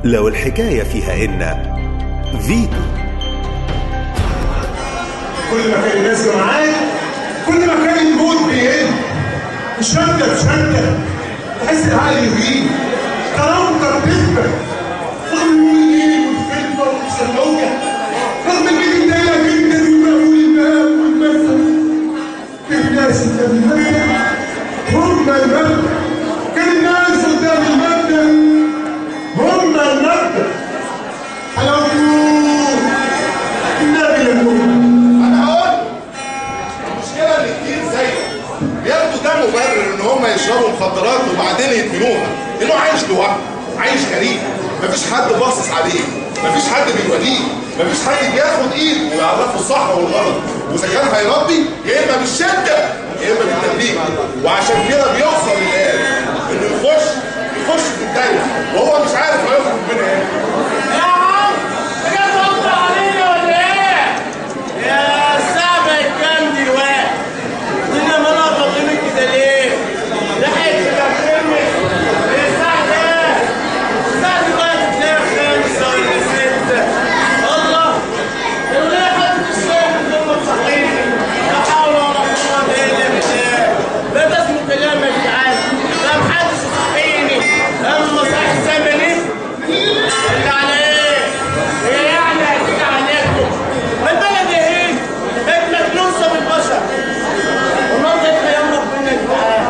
لو الحكاية فيها إن فيتو كل ما كان الناس معاك كل ما كان الموت بيقل شدة بشدة تحس العقل يغيب كرامتك تكبر رغم المولين والفتنة والسلوكة رغم الجديد دايما جدا ومقفول الباب والمفهوم في ناس انت بالمبدأ هم المبدأ كان الناس قدام المبدأ هم المبدأ حلاوته النبي يقول انا هقول المشكله ان كتير زيه بياخدوا ده مبرر ان هم يشربوا مخدرات وبعدين يدمنوها انه عايش لوحده عايش غريب مفيش حد باصص عليه مفيش حد بيوليه مفيش حد بياخد ايده ويعرفه الصح والغلط واذا كان هيربي يا اما بالشده يا اما بالتدريب وعشان كده بيوصل للاخر انه يخش يخش في الدايره وهو مش عارف هيخرج منها ايه يا عم بجد وقت علينا ولا ايه؟ يا الساعة بقت كام دلوقتي؟ الدنيا مالها ضلمت كده ليه؟ لحقت تكلمني ايه الساعة كام؟ الساعة دلوقتي تلاقي خمسة ولا ستة الله الولية حطت الشاي من غير ما تصحيني لا حول ولا قوة إلا بالله ده ده اسمه كلام يا جدعان ده محدش يصحيني أما صحي الزمني اللي على ايه؟ هي يعني هتيجي عليكم ما البلد ايه؟ بقت مكنوسه بالبشر والنهارده ايه ايام ربنا يا جدعان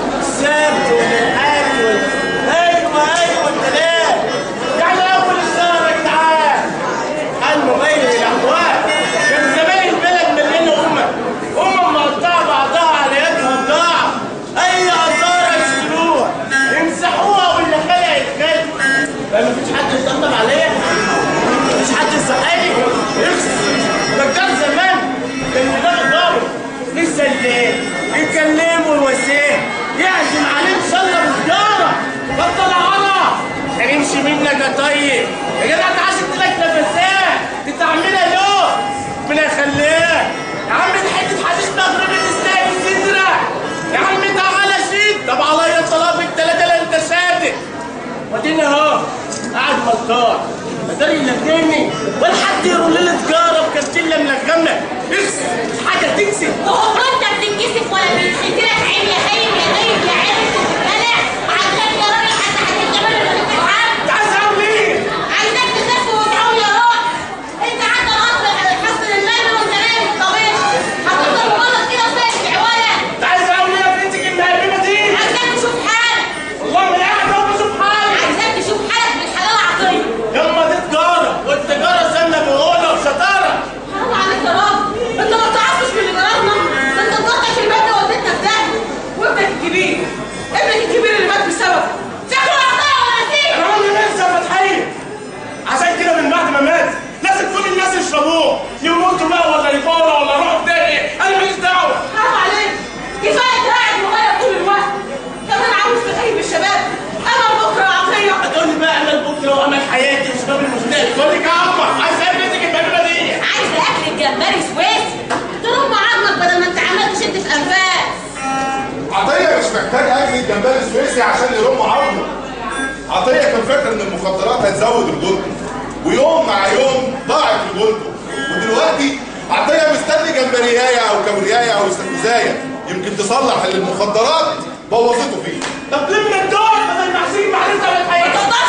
السبت والاحد وال ايوه ايوه الكلام يعني اول الشهر يا جدعان الموبايل الاحوال كان زمان البلد مليانه امه امه مقطعه بعضها على يدها بضاعه اي اثار يشتروها يمسحوها واللي خلق يتخلق بقى مفيش حد يطبطب عليا مفيش حد يصحيني يخسر ده كان زمان كان دماغ ضابط لسه اللي يكلموا الوسيم يعزم عليه ان شاء الله بسجاره بطل عرا هنمشي منك يا طيب يا جدع انت عشان لك نفسات انت عاملها له ربنا يخليك يا عم دي حته حديث مغربي تستاهل صدرك يا عم تعالى شيل طب عليا طلب التلاته اللي انت صادق واديني اهو قاعد ملطار قدر يلجمني ولا حد يرول لي تجاره بكارتيلا ملغمه اخسر مش حاجه تكسب وهو انت بتنكسف ولا بيتحكي لك عيب يا خايب يا غايب يا عيب انا عايزاك يا راجل حتى هتتعمل ولا تتعب انت عايز اعمل ايه؟ عايزاك تخف وتعول يا راجل انت حتى الاصل حسن المال وانت نايم في الطبيعي هتفضل غلط كده وسايق في عوايه انت عايز اعمل ايه يا بنتك المهببه دي؟ عايزاك تشوف حالك والله ما قاعد اهو بشوف حالي عايزاك تشوف حالك بالحلال عطيه يما دي تجاره والتجاره سنه بغنى وشطاره حرام عليك يا راجل انت ما بتعرفش من اللي جرالنا ده انت طلعت في البيت وديتنا في داهيه وابنك الكبير ابنك الكبير اللي مات بسبب شكله عطيه ولا نسيت انا عمري ما انسى فتحيه عشان كده من بعد ما مات لازم كل الناس يشربوه يموتوا بقى ولا يفوروا ولا يروحوا في داهيه انا ماليش دعوه حرام عليك كفايه قاعد مغير طول الوقت كمان عاوز تخيب الشباب انا بكره عطيه هتقول لي بقى امل بكره وامل حياتي وشباب المستقبل تقول لي كعبه عايز ايه بنتك المهببه دي؟ عايز اكل الجمبري سويسي ترم عظمك بدل ما انت عمال تشد في انفاس عطية مش محتاج أكل الجمبري السويسي عشان يرم عظمه عطية كان فاكر إن المخدرات هتزود رجولته ويوم مع يوم ضاعت رجولته ودلوقتي عطية مستني جمبرياية أو كابورياية أو استاكوزاية يمكن تصلح اللي المخدرات بوظته فيه طب ليه من الدور بدل ما عايزين معرفه ما بالحياه؟ تقدرش